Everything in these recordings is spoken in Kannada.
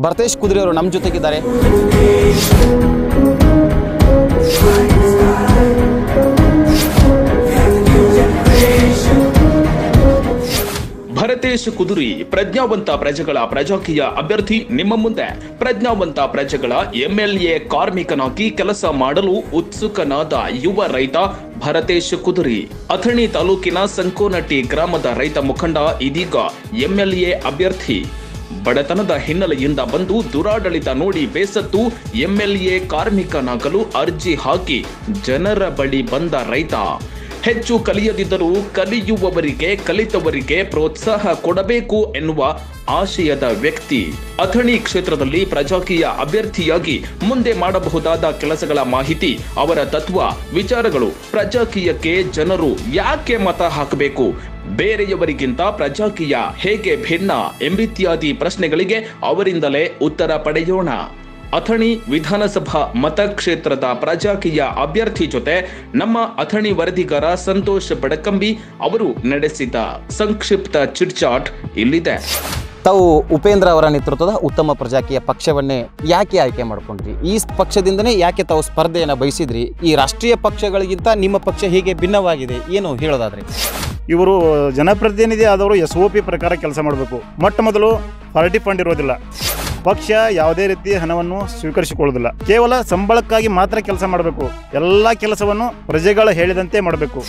ಭರತೇಶ್ ಕುದುರೆ ಅವರು ನಮ್ಮ ಜೊತೆಗಿದ್ದಾರೆ ಭರತೇಶ್ ಕುದುರಿ ಪ್ರಜ್ಞಾವಂತ ಪ್ರಜೆಗಳ ಪ್ರಜಾಕೀಯ ಅಭ್ಯರ್ಥಿ ನಿಮ್ಮ ಮುಂದೆ ಪ್ರಜ್ಞಾವಂತ ಪ್ರಜೆಗಳ ಎಂಎಲ್ಎ ಕಾರ್ಮಿಕನಾಗಿ ಕೆಲಸ ಮಾಡಲು ಉತ್ಸುಕನಾದ ಯುವ ರೈತ ಭರತೇಶ್ ಕುದುರಿ ಅಥಣಿ ತಾಲೂಕಿನ ಸಂಕೋನಟ್ಟಿ ಗ್ರಾಮದ ರೈತ ಮುಖಂಡ ಇದೀಗ ಎಂಎಲ್ಎ ಅಭ್ಯರ್ಥಿ ಬಡತನದ ಹಿನ್ನೆಲೆಯಿಂದ ಬಂದು ದುರಾಡಳಿತ ನೋಡಿ ಬೇಸತ್ತು ಎಂಎಲ್ಎ ಕಾರ್ಮಿಕನಾಗಲು ಅರ್ಜಿ ಹಾಕಿ ಜನರ ಬಳಿ ಬಂದ ರೈತ ಹೆಚ್ಚು ಕಲಿಯದಿದ್ದರೂ ಕಲಿಯುವವರಿಗೆ ಕಲಿತವರಿಗೆ ಪ್ರೋತ್ಸಾಹ ಕೊಡಬೇಕು ಎನ್ನುವ ಆಶಯದ ವ್ಯಕ್ತಿ ಅಥಣಿ ಕ್ಷೇತ್ರದಲ್ಲಿ ಪ್ರಜಾಕೀಯ ಅಭ್ಯರ್ಥಿಯಾಗಿ ಮುಂದೆ ಮಾಡಬಹುದಾದ ಕೆಲಸಗಳ ಮಾಹಿತಿ ಅವರ ತತ್ವ ವಿಚಾರಗಳು ಪ್ರಜಾಕೀಯಕ್ಕೆ ಜನರು ಯಾಕೆ ಮತ ಹಾಕಬೇಕು ಬೇರೆಯವರಿಗಿಂತ ಪ್ರಜಾಕೀಯ ಹೇಗೆ ಭಿನ್ನ ಎಂಬಿತ್ಯಾದಿ ಪ್ರಶ್ನೆಗಳಿಗೆ ಅವರಿಂದಲೇ ಉತ್ತರ ಪಡೆಯೋಣ ಅಥಣಿ ವಿಧಾನಸಭಾ ಮತಕ್ಷೇತ್ರದ ಪ್ರಜಾಕೀಯ ಅಭ್ಯರ್ಥಿ ಜೊತೆ ನಮ್ಮ ಅಥಣಿ ವರದಿಗಾರ ಸಂತೋಷ್ ಬಡಕಂಬಿ ಅವರು ನಡೆಸಿದ ಸಂಕ್ಷಿಪ್ತ ಚಿಟ್ಚಾಟ್ ಇಲ್ಲಿದೆ ತಾವು ಉಪೇಂದ್ರ ಅವರ ನೇತೃತ್ವದ ಉತ್ತಮ ಪ್ರಜಾಕೀಯ ಪಕ್ಷವನ್ನೇ ಯಾಕೆ ಆಯ್ಕೆ ಮಾಡ್ಕೊಂಡ್ರಿ ಈ ಪಕ್ಷದಿಂದನೇ ಯಾಕೆ ತಾವು ಸ್ಪರ್ಧೆಯನ್ನು ಬಯಸಿದ್ರಿ ಈ ರಾಷ್ಟ್ರೀಯ ಪಕ್ಷಗಳಿಗಿಂತ ನಿಮ್ಮ ಪಕ್ಷ ಹೇಗೆ ಭಿನ್ನವಾಗಿದೆ ಏನು ಹೇಳೋದಾದ್ರೆ ಇವರು ಜನಪ್ರತಿನಿಧಿ ಆದವರು ಎಸ್ ಒ ಪಿ ಪ್ರಕಾರ ಕೆಲಸ ಮಾಡಬೇಕು ಮೊಟ್ಟ ಮೊದಲು ಪಾರ್ಟಿ ಫಂಡ್ ಇರೋದಿಲ್ಲ ಪಕ್ಷ ಯಾವುದೇ ರೀತಿ ಹಣವನ್ನು ಸ್ವೀಕರಿಸಿಕೊಳ್ಳುವುದಿಲ್ಲ ಕೇವಲ ಸಂಬಳಕ್ಕಾಗಿ ಮಾತ್ರ ಕೆಲಸ ಮಾಡಬೇಕು ಎಲ್ಲ ಕೆಲಸವನ್ನು ಪ್ರಜೆಗಳ ಹೇಳಿದಂತೆ ಮಾಡಬೇಕು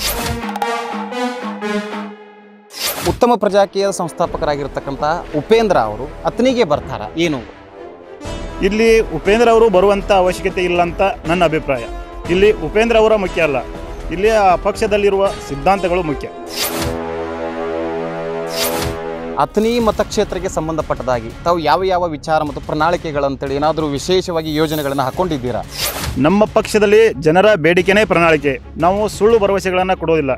ಉತ್ತಮ ಪ್ರಜಾಕೀಯ ಸಂಸ್ಥಾಪಕರಾಗಿರ್ತಕ್ಕಂಥ ಉಪೇಂದ್ರ ಅವರು ಅತನಿಗೆ ಬರ್ತಾರ ಏನು ಇಲ್ಲಿ ಉಪೇಂದ್ರ ಅವರು ಬರುವಂಥ ಅವಶ್ಯಕತೆ ಇಲ್ಲ ಅಂತ ನನ್ನ ಅಭಿಪ್ರಾಯ ಇಲ್ಲಿ ಉಪೇಂದ್ರ ಅವರ ಮುಖ್ಯ ಅಲ್ಲ ಇಲ್ಲಿ ಆ ಪಕ್ಷದಲ್ಲಿರುವ ಸಿದ್ಧಾಂತಗಳು ಮುಖ್ಯ ಅಥಣಿ ಮತಕ್ಷೇತ್ರಕ್ಕೆ ಸಂಬಂಧಪಟ್ಟದಾಗಿ ತಾವು ಯಾವ ಯಾವ ವಿಚಾರ ಮತ್ತು ಪ್ರಣಾಳಿಕೆಗಳಂತೇಳಿ ಏನಾದರೂ ವಿಶೇಷವಾಗಿ ಯೋಜನೆಗಳನ್ನು ಹಾಕೊಂಡಿದ್ದೀರಾ ನಮ್ಮ ಪಕ್ಷದಲ್ಲಿ ಜನರ ಬೇಡಿಕೆನೇ ಪ್ರಣಾಳಿಕೆ ನಾವು ಸುಳ್ಳು ಭರವಸೆಗಳನ್ನು ಕೊಡೋದಿಲ್ಲ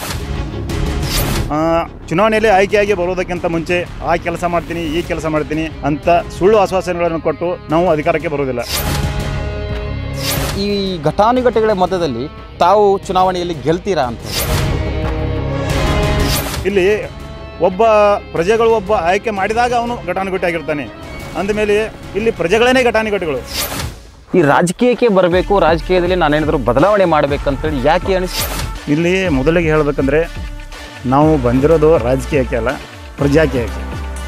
ಆ, ಚುನಾವಣೆಯಲ್ಲಿ ಆಯ್ಕೆಯಾಗಿ ಬರೋದಕ್ಕಿಂತ ಮುಂಚೆ ಆ ಕೆಲಸ ಮಾಡ್ತೀನಿ ಈ ಕೆಲಸ ಮಾಡ್ತೀನಿ ಅಂತ ಸುಳ್ಳು ಆಶ್ವಾಸನೆಗಳನ್ನು ಕೊಟ್ಟು ನಾವು ಅಧಿಕಾರಕ್ಕೆ ಬರೋದಿಲ್ಲ ಈ ಘಟಾನುಘಟಿಗಳ ಮಧ್ಯದಲ್ಲಿ ತಾವು ಚುನಾವಣೆಯಲ್ಲಿ ಗೆಲ್ತೀರಾ ಅಂತ ಇಲ್ಲಿ ಒಬ್ಬ ಪ್ರಜೆಗಳು ಒಬ್ಬ ಆಯ್ಕೆ ಮಾಡಿದಾಗ ಅವನು ಘಟಾನುಘಟಿ ಆಗಿರ್ತಾನೆ ಅಂದಮೇಲೆ ಇಲ್ಲಿ ಪ್ರಜೆಗಳೇನೇ ಘಟಾನುಘಟಿಗಳು ಈ ರಾಜಕೀಯಕ್ಕೆ ಬರಬೇಕು ರಾಜಕೀಯದಲ್ಲಿ ನಾನೇನಾದರೂ ಬದಲಾವಣೆ ಮಾಡಬೇಕಂತೇಳಿ ಯಾಕೆ ಅನಿಸ್ ಇಲ್ಲಿ ಮೊದಲಿಗೆ ಹೇಳಬೇಕಂದ್ರೆ ನಾವು ಬಂದಿರೋದು ರಾಜಕೀಯಕ್ಕೆ ಅಲ್ಲ ಪ್ರಜಾಕೀಯಕ್ಕೆ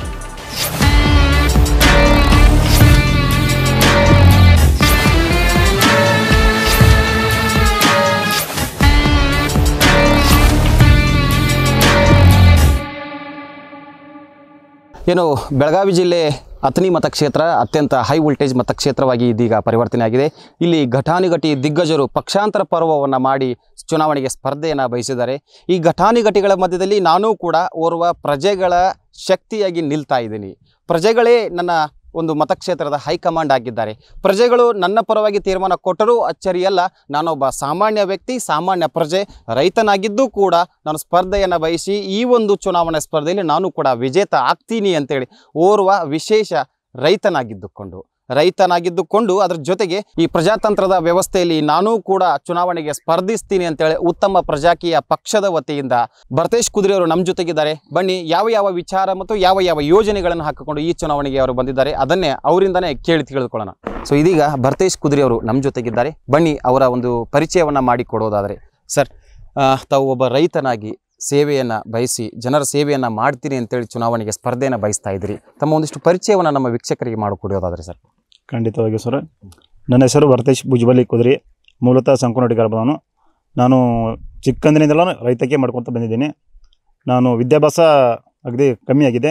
ಏನು ಬೆಳಗಾವಿ ಜಿಲ್ಲೆ ಅಥಣಿ ಮತಕ್ಷೇತ್ರ ಅತ್ಯಂತ ಹೈ ವೋಲ್ಟೇಜ್ ಮತಕ್ಷೇತ್ರವಾಗಿ ಇದೀಗ ಪರಿವರ್ತನೆ ಆಗಿದೆ ಇಲ್ಲಿ ಘಟಾನುಘಟಿ ದಿಗ್ಗಜರು ಪಕ್ಷಾಂತರ ಪರ್ವವನ್ನು ಮಾಡಿ ಚುನಾವಣೆಗೆ ಸ್ಪರ್ಧೆಯನ್ನು ಬಯಸಿದ್ದಾರೆ ಈ ಘಟಾನುಘಟಿಗಳ ಮಧ್ಯದಲ್ಲಿ ನಾನೂ ಕೂಡ ಓರ್ವ ಪ್ರಜೆಗಳ ಶಕ್ತಿಯಾಗಿ ನಿಲ್ತಾ ಇದ್ದೀನಿ ಪ್ರಜೆಗಳೇ ನನ್ನ ಒಂದು ಮತಕ್ಷೇತ್ರದ ಹೈಕಮಾಂಡ್ ಆಗಿದ್ದಾರೆ ಪ್ರಜೆಗಳು ನನ್ನ ಪರವಾಗಿ ತೀರ್ಮಾನ ಕೊಟ್ಟರೂ ಅಚ್ಚರಿಯಲ್ಲ ನಾನೊಬ್ಬ ಸಾಮಾನ್ಯ ವ್ಯಕ್ತಿ ಸಾಮಾನ್ಯ ಪ್ರಜೆ ರೈತನಾಗಿದ್ದು ಕೂಡ ನಾನು ಸ್ಪರ್ಧೆಯನ್ನು ಬಯಸಿ ಈ ಒಂದು ಚುನಾವಣಾ ಸ್ಪರ್ಧೆಯಲ್ಲಿ ನಾನು ಕೂಡ ವಿಜೇತ ಆಗ್ತೀನಿ ಅಂತೇಳಿ ಓರ್ವ ವಿಶೇಷ ರೈತನಾಗಿದ್ದುಕೊಂಡು ರೈತನಾಗಿದ್ದುಕೊಂಡು ಅದರ ಜೊತೆಗೆ ಈ ಪ್ರಜಾತಂತ್ರದ ವ್ಯವಸ್ಥೆಯಲ್ಲಿ ನಾನೂ ಕೂಡ ಚುನಾವಣೆಗೆ ಸ್ಪರ್ಧಿಸ್ತೀನಿ ಅಂತೇಳಿ ಉತ್ತಮ ಪ್ರಜಾಕೀಯ ಪಕ್ಷದ ವತಿಯಿಂದ ಭರತೇಶ್ ಕುದುರೆ ಅವರು ನಮ್ಮ ಜೊತೆಗಿದ್ದಾರೆ ಬನ್ನಿ ಯಾವ ಯಾವ ವಿಚಾರ ಮತ್ತು ಯಾವ ಯಾವ ಯೋಜನೆಗಳನ್ನು ಹಾಕಿಕೊಂಡು ಈ ಚುನಾವಣೆಗೆ ಅವರು ಬಂದಿದ್ದಾರೆ ಅದನ್ನೇ ಅವರಿಂದನೇ ಕೇಳಿ ತಿಳಿದುಕೊಳ್ಳೋಣ ಸೊ ಇದೀಗ ಭರತೇಶ್ ಕುದುರೆ ಅವರು ನಮ್ಮ ಜೊತೆಗಿದ್ದಾರೆ ಬನ್ನಿ ಅವರ ಒಂದು ಪರಿಚಯವನ್ನು ಮಾಡಿಕೊಡೋದಾದರೆ ಸರ್ ಆ, ತಾವು ಒಬ್ಬ ರೈತನಾಗಿ ಸೇವೆಯನ್ನು ಬಯಸಿ ಜನರ ಸೇವೆಯನ್ನು ಮಾಡ್ತೀನಿ ಅಂತೇಳಿ ಚುನಾವಣೆಗೆ ಸ್ಪರ್ಧೆಯನ್ನು ಬಯಸ್ತಾ ಇದ್ದೀರಿ ತಮ್ಮ ಒಂದಿಷ್ಟು ಪರಿಚಯವನ್ನು ನಮ್ಮ ವೀಕ್ಷಕರಿಗೆ ಮಾಡಿಕೊಡೋದಾದರೆ ಸರ್ ಖಂಡಿತವಾಗಿಯೂ ಸರ್ ನನ್ನ ಹೆಸರು ಭರತೇಶ್ ಭುಜ್ಬಲಿ ಕುದುರಿ ಮೂಲತಃ ಸಂಕೋನಟಿ ಗರ್ಭದವನು ನಾನು ಚಿಕ್ಕಂದಿನಿಂದಲೂ ರೈತಕ್ಕೆ ಮಾಡ್ಕೊತ ಬಂದಿದ್ದೀನಿ ನಾನು ವಿದ್ಯಾಭ್ಯಾಸ ಅಗದಿ ಕಮ್ಮಿ ಆಗಿದೆ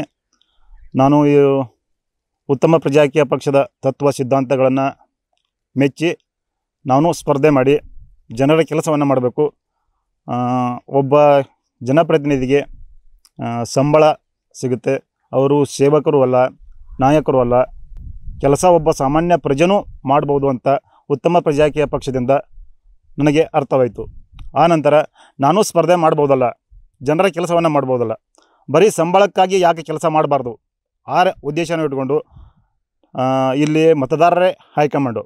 ನಾನು ಈ ಉತ್ತಮ ಪ್ರಜಾಕೀಯ ಪಕ್ಷದ ತತ್ವ ಸಿದ್ಧಾಂತಗಳನ್ನು ಮೆಚ್ಚಿ ನಾನು ಸ್ಪರ್ಧೆ ಮಾಡಿ ಜನರ ಕೆಲಸವನ್ನು ಮಾಡಬೇಕು ಆ, ಒಬ್ಬ ಜನಪ್ರತಿನಿಧಿಗೆ ಆ, ಸಂಬಳ ಸಿಗುತ್ತೆ ಅವರು ಸೇವಕರು ಅಲ್ಲ ನಾಯಕರು ಅಲ್ಲ ಕೆಲಸ ಒಬ್ಬ ಸಾಮಾನ್ಯ ಪ್ರಜೆನೂ ಮಾಡ್ಬೋದು ಅಂತ ಉತ್ತಮ ಪ್ರಜಾಕೀಯ ಪಕ್ಷದಿಂದ ನನಗೆ ಅರ್ಥವಾಯಿತು ಆ ನಂತರ ನಾನು ಸ್ಪರ್ಧೆ ಮಾಡ್ಬೋದಲ್ಲ ಜನರ ಕೆಲಸವನ್ನು ಮಾಡ್ಬೋದಲ್ಲ ಬರೀ ಸಂಬಳಕ್ಕಾಗಿ ಯಾಕೆ ಕೆಲಸ ಮಾಡಬಾರ್ದು ಆ ರ- ಉದ್ದೇಶನ ಇಟ್ಕೊಂಡು ಆ, ಇಲ್ಲಿ ಮತದಾರರೇ ಹೈಕಮಾಂಡು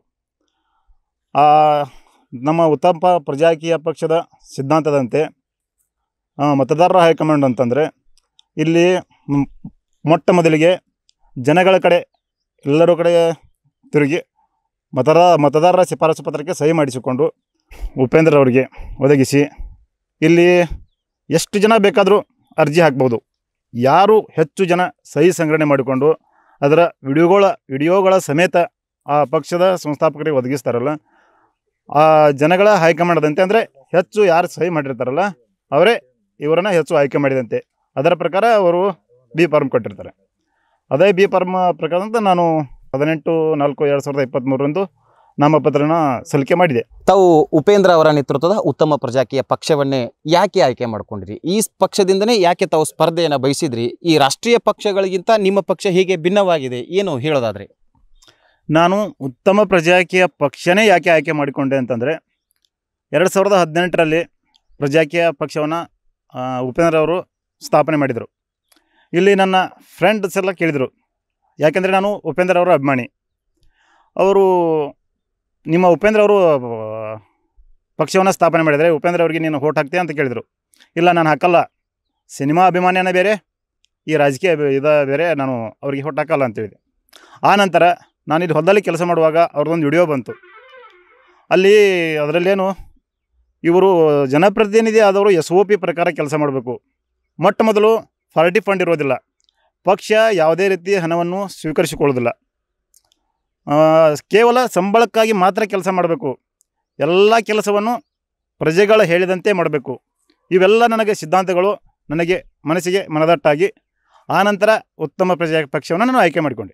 ಆ, ನಮ್ಮ ಉತ್ತಮ ಪ್ರಜಾಕೀಯ ಪಕ್ಷದ ಸಿದ್ಧಾಂತದಂತೆ ಆ, ಮತದಾರರ ಹೈಕಮಾಂಡ್ ಅಂತಂದರೆ ಇಲ್ಲಿ ಮ್- ಮೊಟ್ಟ ಮೊದಲಿಗೆ ಜನಗಳ ಕಡೆ ಎಲ್ಲರೂ ಕಡೆ ತಿರುಗಿ ಮತದಾರ ಮತದಾರರ ಶಿಫಾರಸು ಪತ್ರಕ್ಕೆ ಸಹಿ ಮಾಡಿಸಿಕೊಂಡು ಉಪೇಂದ್ರ ಅವರಿಗೆ ಒದಗಿಸಿ ಇಲ್ಲಿ ಎಷ್ಟು ಜನ ಬೇಕಾದರೂ ಅರ್ಜಿ ಹಾಕ್ಬೋದು ಯಾರು ಹೆಚ್ಚು ಜನ ಸಹಿ ಸಂಗ್ರಹಣೆ ಮಾಡಿಕೊಂಡು ಅದರ ವಿಡಿಯೋಗಳ ವಿಡಿಯೋಗಳ ಸಮೇತ ಆ ಪಕ್ಷದ ಸಂಸ್ಥಾಪಕರಿಗೆ ಒದಗಿಸ್ತಾರಲ್ಲ ಆ ಜನಗಳ ಹೈಕಮಾಂಡದಂತೆ ಅಂದರೆ ಹೆಚ್ಚು ಯಾರು ಸಹಿ ಮಾಡಿರ್ತಾರಲ್ಲ ಅವರೇ ಇವರನ್ನು ಹೆಚ್ಚು ಆಯ್ಕೆ ಮಾಡಿದಂತೆ ಅದರ ಪ್ರಕಾರ ಅವರು ಬಿ ಫಾರ್ಮ್ ಕೊಟ್ಟಿರ್ತಾರೆ ಅದೇ ಬಿ ಫಾರ್ಮ್ ಪ್ರಕಾರ ಅಂತ ನಾನು ಹದಿನೆಂಟು ನಾಲ್ಕು ಎರಡು ಸಾವಿರದ ಇಪ್ಪತ್ತ್ಮೂರರಂದು ನಾಮಪತ್ರನ ಸಲ್ಲಿಕೆ ಮಾಡಿದೆ ತಾವು ಉಪೇಂದ್ರ ಅವರ ನೇತೃತ್ವದ ಉತ್ತಮ ಪ್ರಜಾಕೀಯ ಪಕ್ಷವನ್ನೇ ಯಾಕೆ ಆಯ್ಕೆ ಮಾಡ್ಕೊಂಡಿರಿ ಈ ಸ್- ಪಕ್ಷದಿಂದನೇ ಯಾಕೆ ತಾವು ಸ್ಪರ್ಧೆಯನ್ನು ಬಯಸಿದ್ರಿ ಈ ರಾಷ್ಟ್ರೀಯ ಪಕ್ಷಗಳಿಗಿಂತ ನಿಮ್ಮ ಪಕ್ಷ ಹೇಗೆ ಭಿನ್ನವಾಗಿದೆ ಏನು ಹೇಳೋದಾದ್ರೆ ನಾನು ಉತ್ತಮ ಪ್ರಜಾಕೀಯ ಪಕ್ಷನೇ ಯಾಕೆ ಆಯ್ಕೆ ಮಾಡಿಕೊಂಡೆ ಅಂತಂದರೆ ಎರಡು ಸಾವಿರದ ಹದಿನೆಂಟರಲ್ಲಿ ಪ್ರಜಾಕೀಯ ಪಕ್ಷವನ್ನು ಉಪೇಂದ್ರ ಅವರು ಸ್ಥಾಪನೆ ಮಾಡಿದರು ಇಲ್ಲಿ ನನ್ನ ಫ್ರೆಂಡ್ಸ್ ಎಲ್ಲ ಕೇಳಿದರು ಯಾಕೆಂದರೆ ನಾನು ಉಪೇಂದ್ರ ಅವರ ಅಭಿಮಾನಿ ಅವರು ನಿಮ್ಮ ಉಪೇಂದ್ರ ಅವರು ಪಕ್ಷವನ್ನು ಸ್ಥಾಪನೆ ಮಾಡಿದರೆ ಉಪೇಂದ್ರ ಅವರಿಗೆ ನೀನು ಓಟ್ ಹಾಕ್ತೀಯ ಅಂತ ಕೇಳಿದರು ಇಲ್ಲ ನಾನು ಹಾಕಲ್ಲ ಸಿನಿಮಾ ಅಭಿಮಾನಿಯೇ ಬೇರೆ ಈ ರಾಜಕೀಯ ಅಭಿ- ಇದ ಬೇರೆ ನಾನು ಅವರಿಗೆ ಓಟ್ ಹಾಕಲ್ಲ ಅಂತೇಳಿದೆ ಆ ನಂತರ ನಾನು ಇಲ್ಲಿ ಹೊಲದಲ್ಲಿ ಕೆಲಸ ಮಾಡುವಾಗ ಅವ್ರದ್ದೊಂದು ವಿಡಿಯೋ ಬಂತು ಅಲ್ಲಿ ಅದರಲ್ಲೇನು ಇವರು ಜನಪ್ರತಿನಿಧಿ ಆದವರು ಎಸ್ ಒ ಪಿ ಪ್ರಕಾರ ಕೆಲಸ ಮಾಡಬೇಕು ಮೊಟ್ಟ ಮೊದಲು ಪಾರ್ಟಿ ಫಂಡ್ ಇರೋದಿಲ್ಲ ಪಕ್ಷ ಯಾವುದೇ ರೀತಿಯ ಹಣವನ್ನು ಸ್ವೀಕರಿಸಿಕೊಳ್ಳೋದಿಲ್ಲ ಆ, ಕೇವಲ ಸಂಬಳಕ್ಕಾಗಿ ಮಾತ್ರ ಕೆಲಸ ಮಾಡಬೇಕು ಎಲ್ಲ ಕೆಲಸವನ್ನು ಪ್ರಜೆಗಳ ಹೇಳಿದಂತೆ ಮಾಡಬೇಕು ಇವೆಲ್ಲ ನನಗೆ ಸಿದ್ಧಾಂತಗಳು ನನಗೆ ಮನಸ್ಸಿಗೆ ಮನದಟ್ಟಾಗಿ ಆನಂತರ ಉತ್ತಮ ಪ್ರಜಾ ಪಕ್ಷವನ್ನು ನಾನು ಆಯ್ಕೆ ಮಾಡಿಕೊಂಡೆ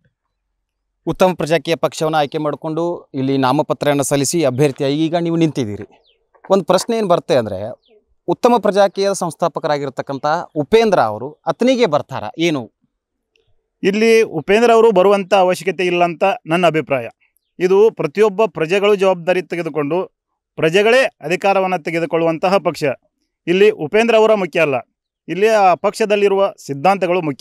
ಉತ್ತಮ ಪ್ರಜಾಕೀಯ ಪಕ್ಷವನ್ನು ಆಯ್ಕೆ ಮಾಡಿಕೊಂಡು ಇಲ್ಲಿ ನಾಮಪತ್ರವನ್ನು ಸಲ್ಲಿಸಿ ಅಭ್ಯರ್ಥಿಯಾಗಿ ಈಗ ನೀವು ನಿಂತಿದ್ದೀರಿ ಒಂದು ಪ್ರಶ್ನೆ ಏನು ಬರುತ್ತೆ ಅಂದರೆ ಉತ್ತಮ ಪ್ರಜಾಕೀಯ ಸಂಸ್ಥಾಪಕರಾಗಿರ್ತಕ್ಕಂಥ ಉಪೇಂದ್ರ ಅವರು ಅತನಿಗೆ ಬರ್ತಾರ ಏನು ಇಲ್ಲಿ ಉಪೇಂದ್ರ ಅವರು ಬರುವಂಥ ಅವಶ್ಯಕತೆ ಇಲ್ಲ ಅಂತ ನನ್ನ ಅಭಿಪ್ರಾಯ ಇದು ಪ್ರತಿಯೊಬ್ಬ ಪ್ರಜೆಗಳು ಜವಾಬ್ದಾರಿ ತೆಗೆದುಕೊಂಡು ಪ್ರಜೆಗಳೇ ಅಧಿಕಾರವನ್ನು ತೆಗೆದುಕೊಳ್ಳುವಂತಹ ಪಕ್ಷ ಇಲ್ಲಿ ಉಪೇಂದ್ರ ಅವರ ಮುಖ್ಯ ಅಲ್ಲ ಇಲ್ಲಿ ಆ ಪಕ್ಷದಲ್ಲಿರುವ ಸಿದ್ಧಾಂತಗಳು ಮುಖ್ಯ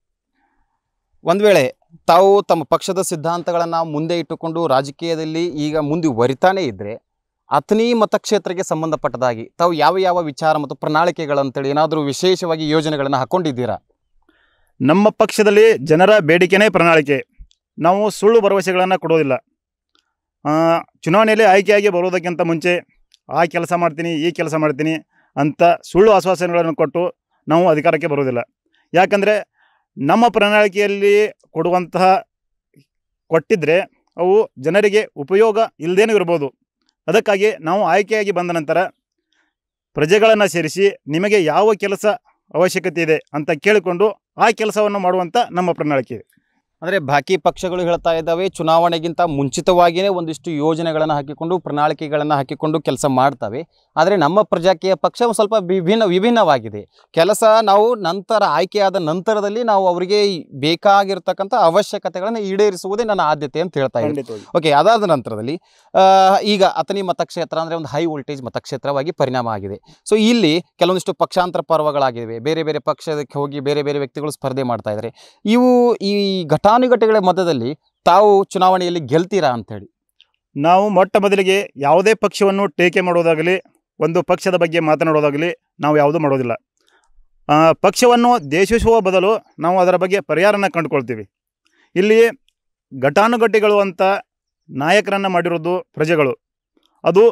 ಒಂದು ವೇಳೆ ತಾವು ತಮ್ಮ ಪಕ್ಷದ ಸಿದ್ಧಾಂತಗಳನ್ನು ಮುಂದೆ ಇಟ್ಟುಕೊಂಡು ರಾಜಕೀಯದಲ್ಲಿ ಈಗ ಮುಂದುವರಿತಾನೇ ಇದ್ದರೆ ಅಥಣಿ ಮತಕ್ಷೇತ್ರಕ್ಕೆ ಸಂಬಂಧಪಟ್ಟದಾಗಿ ತಾವು ಯಾವ ಯಾವ ವಿಚಾರ ಮತ್ತು ಪ್ರಣಾಳಿಕೆಗಳಂತೇಳಿ ಏನಾದರೂ ವಿಶೇಷವಾಗಿ ಯೋಜನೆಗಳನ್ನು ಹಾಕ್ಕೊಂಡಿದ್ದೀರಾ ನಮ್ಮ ಪಕ್ಷದಲ್ಲಿ ಜನರ ಬೇಡಿಕೆನೇ ಪ್ರಣಾಳಿಕೆ ನಾವು ಸುಳ್ಳು ಭರವಸೆಗಳನ್ನು ಕೊಡೋದಿಲ್ಲ ಆ, ಚುನಾವಣೆಯಲ್ಲಿ ಆಯ್ಕೆಯಾಗಿ ಬರೋದಕ್ಕಿಂತ ಮುಂಚೆ ಆ ಕೆಲಸ ಮಾಡ್ತೀನಿ ಈ ಕೆಲಸ ಮಾಡ್ತೀನಿ ಅಂತ ಸುಳ್ಳು ಆಶ್ವಾಸನೆಗಳನ್ನು ಕೊಟ್ಟು ನಾವು ಅಧಿಕಾರಕ್ಕೆ ಬರೋದಿಲ್ಲ ಯಾಕಂದರೆ ನಮ್ಮ ಪ್ರಣಾಳಿಕೆಯಲ್ಲಿ ಕೊಡುವಂತಹ ಕೊಟ್ಟಿದ್ದರೆ ಅವು ಜನರಿಗೆ ಉಪಯೋಗ ಇಲ್ಲದೇನೂ ಇರ್ಬೋದು ಅದಕ್ಕಾಗಿ ನಾವು ಆಯ್ಕೆಯಾಗಿ ಬಂದ ನಂತರ ಪ್ರಜೆಗಳನ್ನು ಸೇರಿಸಿ ನಿಮಗೆ ಯಾವ ಕೆಲಸ ಅವಶ್ಯಕತೆ ಇದೆ ಅಂತ ಕೇಳಿಕೊಂಡು ಆ ಕೆಲಸವನ್ನು ಮಾಡುವಂಥ ನಮ್ಮ ಪ್ರಣಾಳಿಕೆ ಇದೆ ಅಂದರೆ ಬಾಕಿ ಪಕ್ಷಗಳು ಹೇಳ್ತಾ ಇದ್ದಾವೆ ಚುನಾವಣೆಗಿಂತ ಮುಂಚಿತವಾಗಿಯೇ ಒಂದಿಷ್ಟು ಯೋಜನೆಗಳನ್ನು ಹಾಕಿಕೊಂಡು ಪ್ರಣಾಳಿಕೆಗಳನ್ನು ಹಾಕಿಕೊಂಡು ಕೆಲಸ ಮಾಡ್ತವೆ ಆದರೆ ನಮ್ಮ ಪ್ರಜಾಕೀಯ ಪಕ್ಷ ಒಂದು ಸ್ವಲ್ಪ ವಿಭಿನ್ನ ವಿಭಿನ್ನವಾಗಿದೆ ಕೆಲಸ ನಾವು ನಂತರ ಆಯ್ಕೆಯಾದ ನಂತರದಲ್ಲಿ ನಾವು ಅವರಿಗೆ ಬೇಕಾಗಿರ್ತಕ್ಕಂಥ ಅವಶ್ಯಕತೆಗಳನ್ನು ಈಡೇರಿಸುವುದೇ ನನ್ನ ಆದ್ಯತೆ ಅಂತ ಹೇಳ್ತಾ ಇದ್ದೀನಿ ಖಂಡಿತವಾಗಿ ಓಕೆ ಅದಾದ ನಂತರದಲ್ಲಿ ಆ, ಈಗ ಅಥಣಿ ಮತಕ್ಷೇತ್ರ ಅಂದರೆ ಒಂದು ಹೈ ವೋಲ್ಟೇಜ್ ಮತಕ್ಷೇತ್ರವಾಗಿ ಪರಿಣಾಮ ಆಗಿದೆ ಸೊ ಇಲ್ಲಿ ಕೆಲವೊಂದಿಷ್ಟು ಪಕ್ಷಾಂತರ ಪರ್ವಗಳಾಗಿವೆ ಬೇರೆ ಬೇರೆ ಪಕ್ಷಕ್ಕೆ ಹೋಗಿ ಬೇರೆ ಬೇರೆ ವ್ಯಕ್ತಿಗಳು ಸ್ಪರ್ಧೆ ಮಾಡ್ತಾ ಇದ್ದಾರೆ ಇವು ಈ ಘಟಾನುಘಟಿಗಳ ಮಧ್ಯದಲ್ಲಿ ತಾವು ಚುನಾವಣೆಯಲ್ಲಿ ಗೆಲ್ತೀರಾ ಅಂಥೇಳಿ ನಾವು ಮೊಟ್ಟ ಮೊದಲಿಗೆ ಯಾವುದೇ ಪಕ್ಷವನ್ನು ಟೀಕೆ ಮಾಡೋದಾಗಲಿ ಒಂದು ಪಕ್ಷದ ಬಗ್ಗೆ ಮಾತನಾಡೋದಾಗಲಿ ನಾವು ಯಾವುದೂ ಮಾಡೋದಿಲ್ಲ ಆ, ಪಕ್ಷವನ್ನು ದೇಶಿಸುವ ಬದಲು ನಾವು ಅದರ ಬಗ್ಗೆ ಪರಿಹಾರನ ಕಂಡುಕೊಳ್ತೀವಿ ಇಲ್ಲಿ ಘಟಾನುಘಟಿಗಳು ಅಂತ ನಾಯಕರನ್ನು ಮಾಡಿರೋದು ಪ್ರಜೆಗಳು ಅದು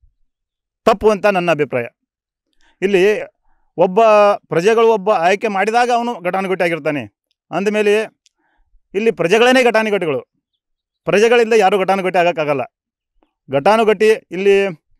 ತಪ್ಪು ಅಂತ ನನ್ನ ಅಭಿಪ್ರಾಯ ಇಲ್ಲಿ ಒಬ್ಬ ಪ್ರಜೆಗಳು ಒಬ್ಬ ಆಯ್ಕೆ ಮಾಡಿದಾಗ ಅವನು ಘಟಾನುಘಟಿ ಆಗಿರ್ತಾನೆ ಅಂದಮೇಲೆ ಇಲ್ಲಿ ಪ್ರಜೆಗಳೇ ಘಟಾನುಘಟಿಗಳು ಪ್ರಜೆಗಳಿಂದ ಯಾರೂ ಘಟಾನುಘಟಿ ಆಗೋಕ್ಕಾಗಲ್ಲ ಘಟಾನುಘಟಿ ಇಲ್ಲಿ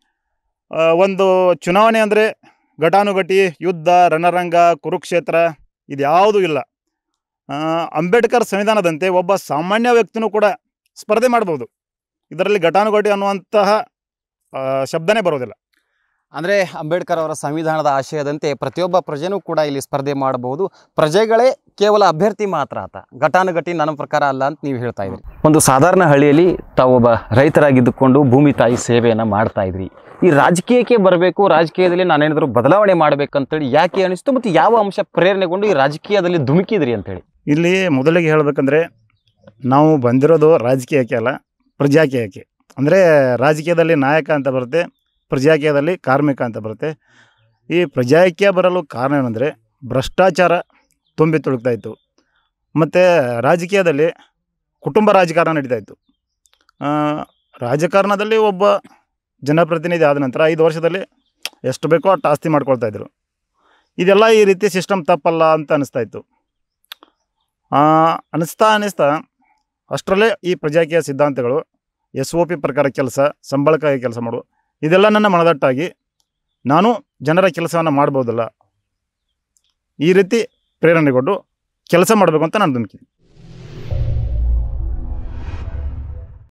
ಆ, ಒಂದು ಚುನಾವಣೆ ಅಂದರೆ ಘಟಾನುಘಟಿ ಯುದ್ಧ ರಣರಂಗ ಕುರುಕ್ಷೇತ್ರ ಇದ್ಯಾವುದೂ ಇಲ್ಲ ಆ, ಅಂಬೇಡ್ಕರ್ ಸಂವಿಧಾನದಂತೆ ಒಬ್ಬ ಸಾಮಾನ್ಯ ವ್ಯಕ್ತಿನೂ ಕೂಡ ಸ್ಪರ್ಧೆ ಮಾಡ್ಬೋದು ಇದರಲ್ಲಿ ಘಟಾನುಘಟಿ ಅನ್ನುವಂತಹ ಆ, ಶಬ್ದನೇ ಬರೋದಿಲ್ಲ ಅಂದರೆ ಅಂಬೇಡ್ಕರ್ ಅವರ ಸಂವಿಧಾನದ ಆಶಯದಂತೆ ಪ್ರತಿಯೊಬ್ಬ ಪ್ರಜೆನೂ ಕೂಡ ಇಲ್ಲಿ ಸ್ಪರ್ಧೆ ಮಾಡಬಹುದು ಪ್ರಜೆಗಳೇ ಕೇವಲ ಅಭ್ಯರ್ಥಿ ಮಾತ್ರ ಆತ ಘಟಾನುಘಟಿ ನನ್ನ ಪ್ರಕಾರ ಅಲ್ಲ ಅಂತ ನೀವು ಹೇಳ್ತಾ ಇದ್ರಿ ಒಂದು ಸಾಧಾರಣ ಹಳ್ಳಿಯಲ್ಲಿ ತಾವೊಬ್ಬ ರೈತರಾಗಿದ್ದುಕೊಂಡು ಭೂಮಿ ತಾಯಿ ಸೇವೆಯನ್ನು ಮಾಡ್ತಾ ಇದ್ರಿ ಈ ರಾಜಕೀಯಕ್ಕೆ ಬರಬೇಕು ರಾಜಕೀಯದಲ್ಲಿ ನಾನೇನಾದರೂ ಬದಲಾವಣೆ ಮಾಡಬೇಕಂತೇಳಿ ಯಾಕೆ ಅನಿಸ್ತು ಮತ್ತು ಯಾವ ಅಂಶ ಪ್ರೇರಣೆಗೊಂಡು ಈ ರಾಜಕೀಯದಲ್ಲಿ ಧುಮುಕಿದ್ರಿ ಅಂತೇಳಿ ಇಲ್ಲಿ ಮೊದಲಿಗೆ ಹೇಳಬೇಕಂದ್ರೆ ನಾವು ಬಂದಿರೋದು ರಾಜಕೀಯಕ್ಕೆ ಅಲ್ಲ ಪ್ರಜಾಕೀಯಕ್ಕೆ ಅಂದರೆ ರಾಜಕೀಯದಲ್ಲಿ ನಾಯಕ ಅಂತ ಬರುತ್ತೆ ಪ್ರಜಾಕೀಯದಲ್ಲಿ ಕಾರ್ಮಿಕ ಅಂತ ಬರುತ್ತೆ ಈ ಪ್ರಜಾಕೀಯ ಬರಲು ಕಾರಣ ಏನಂದರೆ ಭ್ರಷ್ಟಾಚಾರ ತುಂಬಿ ತುಳುಕ್ತಾ ಇತ್ತು ಮತ್ತು ರಾಜಕೀಯದಲ್ಲಿ ಕುಟುಂಬ ರಾಜಕಾರಣ ನಡೀತಾ ಇತ್ತು ಆ, ರಾಜಕಾರಣದಲ್ಲಿ ಒಬ್ಬ ಜನಪ್ರತಿನಿಧಿ ಆದ ನಂತರ ಐದು ವರ್ಷದಲ್ಲಿ ಎಷ್ಟು ಬೇಕೋ ಅಷ್ಟು ಆಸ್ತಿ ಮಾಡ್ಕೊಳ್ತಾ ಇದ್ರು ಇದೆಲ್ಲ ಈ ರೀತಿ ಸಿಸ್ಟಮ್ ತಪ್ಪಲ್ಲ ಅಂತ ಅನಿಸ್ತಾ ಇತ್ತು ಆ, ಅನಿಸ್ತಾ ಅನಿಸ್ತಾ ಅಷ್ಟರಲ್ಲೇ ಈ ಪ್ರಜಾಕೀಯ ಸಿದ್ಧಾಂತಗಳು ಎಸ್ ಒ ಪಿ ಪ್ರಕಾರ ಕೆಲಸ ಸಂಬಳಕ್ಕಾಗಿ ಕೆಲಸ ಮಾಡು ಇದೆಲ್ಲ ನನ್ನ ಮನದಟ್ಟಾಗಿ ನಾನು ಜನರ ಕೆಲಸವನ್ನು ಮಾಡ್ಬೋದಲ್ಲ ಈ ರೀತಿ ಪ್ರೇರಣೆಗೊಂಡು ಕೆಲಸ ಮಾಡಬೇಕು ಅಂತ ನಾನು ನಂಬಿಕೆ